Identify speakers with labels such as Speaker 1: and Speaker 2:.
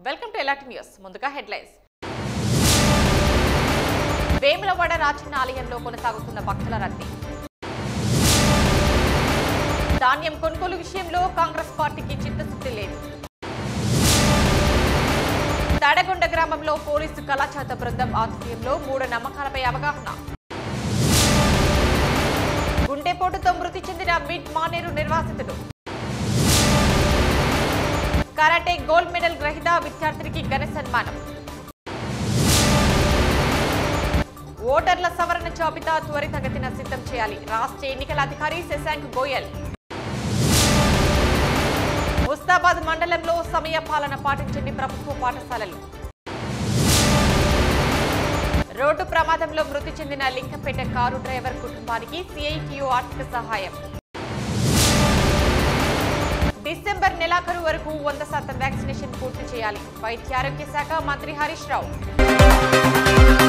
Speaker 1: welcome to ఎలాంటి news ముందుగా headlines Vemulawada Rachanna ఆలయంలో కొనసాగుతున్న భక్తుల రద్దీ ధాన్యం కొనుగోలు విషయంలో కాంగ్రెస్ పార్టీకి చిత్తశుద్ధి లేదు తడగొండ గ్రామంలో పోలీసు కళాచాత బృందం ఆధ్వర్యంలో మూఢ నమ్మకాలపై అవగాహన గుండెపోటుతో మృతి చెందిన మిడ్ మానేరు నిర్వాసితుడు కరాటే గోల్డ్ మెడల్ గ్రహీత విద్యార్థినికి ఘన సన్మానం ఓటర్ల సవరణ జాబితా త్వరితగతిన సిద్ధం చేయాలి రాష్ట్ర ఎన్నికల అధికారి శశాంక్ గోయల్ ముస్తాబాద్ మండలంలో సమయ పాలన పాటించండి ప్రభుత్వ పాఠశాలలు రోడ్డు ప్రమాదంలో మృతి చెందిన లింకంపేట కారు డ్రైవర్ కుటుంబానికి సిఐటియు ఆర్థిక సహాయం డిసెంబర్ నెలాఖరు వరకు వంద శాతం వ్యాక్సినేషన్ పూర్తి చేయాలి వైద్య ఆరోగ్య శాఖ మంత్రి హరీష్ రావు